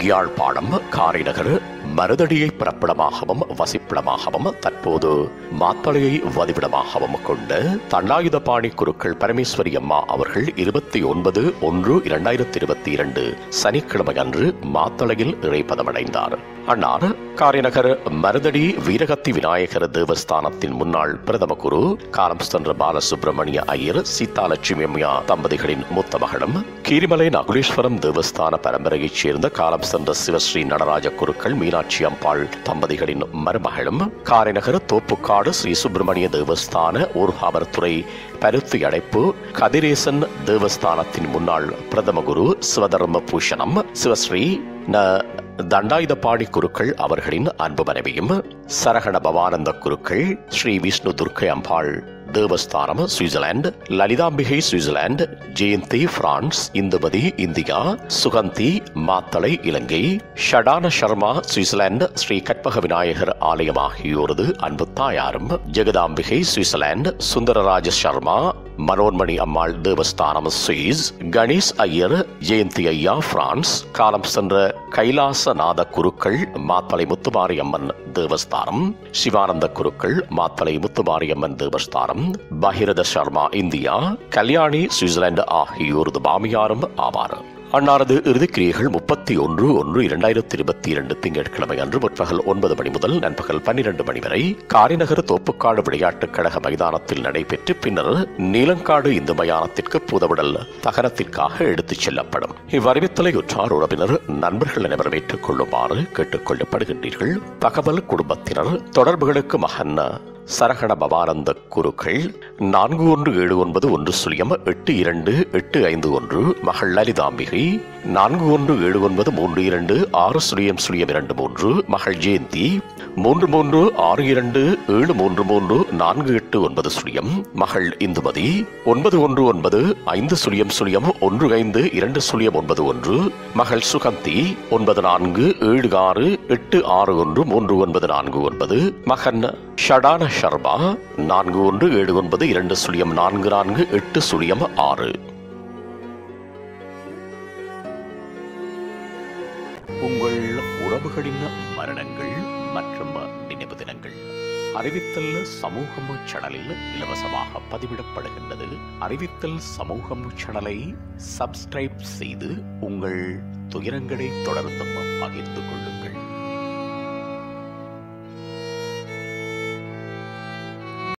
யாழ்ப்பாணம் காரைநகர் மருதடியை பிறப்பிடமாகவும் வசிப்பிடமாகவும் தற்போது மாத்தளையை வதிவிடமாகவும் கொண்ட தண்டாயுதபாணி குருக்கள் பரமேஸ்வரி அம்மா அவர்கள் இருபத்தி ஒன்பது ஒன்று இரண்டாயிரத்தி இருபத்தி இரண்டு சனிக்கிழமை அன்று மாத்தளையில் இறைப்பதமடைந்தார் அன்னார் காரைநகர் மருதடி வீரகத்தி விநாயகர் தேவஸ்தானத்தின் முன்னாள் பிரதம குரு காலம் சென்ற பாலசுப்பிரமணிய ஐயர் சீதாலட்சுமி அம்மையா தம்பதிகளின் மூத்த மகளும் கீரிமலை நகுலேஸ்வரம் தேவஸ்தான பரம்பரையைச் சேர்ந்த காலம் சென்ற சிவஸ்ரீ நடராஜ குருக்கள் மீனாட்சி அம்பாள் தம்பதிகளின் மருமகளும் காரைநகர் தோப்புக்காடு ஸ்ரீ சுப்பிரமணிய தேவஸ்தான ஊர்காவல்துறை பருத்தி அடைப்பு கதிரேசன் தேவஸ்தானத்தின் முன்னாள் பிரதம குரு சிவதர்ம பூஷணம் சிவஸ்ரீ ந தண்டாயுதபாணி குருக்கள் அவர்களின் அன்பு மனைவியும் சரகண Bavananda Kurukkal Sri Vishnu Durgai Ambal Devasthanam Switzerland Lalithambigai Switzerland Jayanthi France Indumathi India Suganthi Matale Ilankai ஷடான சர்மா சுவிட்சர்லாந்து ஸ்ரீ கற்பக விநாயகர் ஆலயம் ஆகியோரது அன்பு தாயாரும் ஜெகதாம்பிகை சுவிட்சர்லாந்து சுந்தரராஜ சர்மா மனோன்மணி அம்மாள் தேவஸ்தானம் சுவிஸ் கணேஷ் ஐயர் ஜெயந்தி ஐயா பிரான்ஸ் காலம் சென்ற கைலாசநாத குருக்கள் மாத்தளை முத்துமாரி அம்மன் தேவஸ்தானம் சிவானந்த குருக்கள் மாத்தளை முத்துமாரி அம்மன் தேவஸ்தானம் பகிரத சர்மா இந்தியா கல்யாணி சுவிட்சர்லாந்து ஆகியோரது மாமியாரும் ஆவார் அன்னாரது இறுதிக்கிரியைகள் முப்பத்தி ஒன்று ஒன்று இரண்டாயிரத்தி இருபத்தி இரண்டு திங்கட்கிழமை அன்று முற்பகல் ஒன்பது மணி முதல் நண்பகல் பன்னிரண்டு மணி வரை காரிநகர் தோப்புக்காடு விளையாட்டுக் கழக மைதானத்தில் நடைபெற்று பின்னர் நீலங்காடு இந்து மயானத்திற்கு பூதவிடல் தகனத்திற்காக எடுத்துச் செல்லப்படும் இவ்வறிவித்தலை உற்றார் உறவினர் நண்பர்கள் அனைவரும் ஏற்றுக் கொள்ளுமாறு கேட்டுக் கொள்ளப்படுகின்றீர்கள் தகவல் குடும்பத்தினர் தொடர்புகளுக்கு மகன் சரகண பவானந்த குருக்கள் நான்கு ஒன்று ஏழு ஒன்பது ஒன்று சுழியம் எட்டு இரண்டு எட்டு ஐந்து ஒன்று மகள் லலிதாம்பிகை நான்கு ஒன்று ஏழு ஒன்பது மூன்று இரண்டு ஆறு சுழியம் சுழியம் இரண்டு மூன்று மகள் ஜெயந்தி மூன்று மூன்று ஆறு இரண்டு ஏழு மூன்று மூன்று நான்கு எட்டு ஒன்பது சுழியம் மகள் இந்துமதி ஒன்பது ஒன்று ஒன்பது ஐந்து சுழியம் சுழியம் ஒன்று ஐந்து இரண்டு சுழியம் ஒன்பது ஒன்று மகள் சுகந்தி ஒன்பது நான்கு ஏழு ஆறு எட்டு ஆறு ஒன்று மூன்று ஒன்பது நான்கு ஒன்பது மகன் ஷடான ஷர்மா நான்கு ஒன்று ஏழு ஒன்பது இரண்டு சுழியம் நான்கு நான்கு எட்டு சுழியம் ஆறு உங்கள் உறவுகளின் மரணங்கள் மற்றும் நினைவு தினங்கள் அறிவித்தல் சமூகம் சேனலில் இலவசமாக பதிவிடப்படுகின்றது அறிவித்தல் சமூகம் சேனலை சப்ஸ்கிரைப் செய்து உங்கள் துயரங்களை தொடர்ந்தும் பகிர்ந்து கொள்ளுங்கள்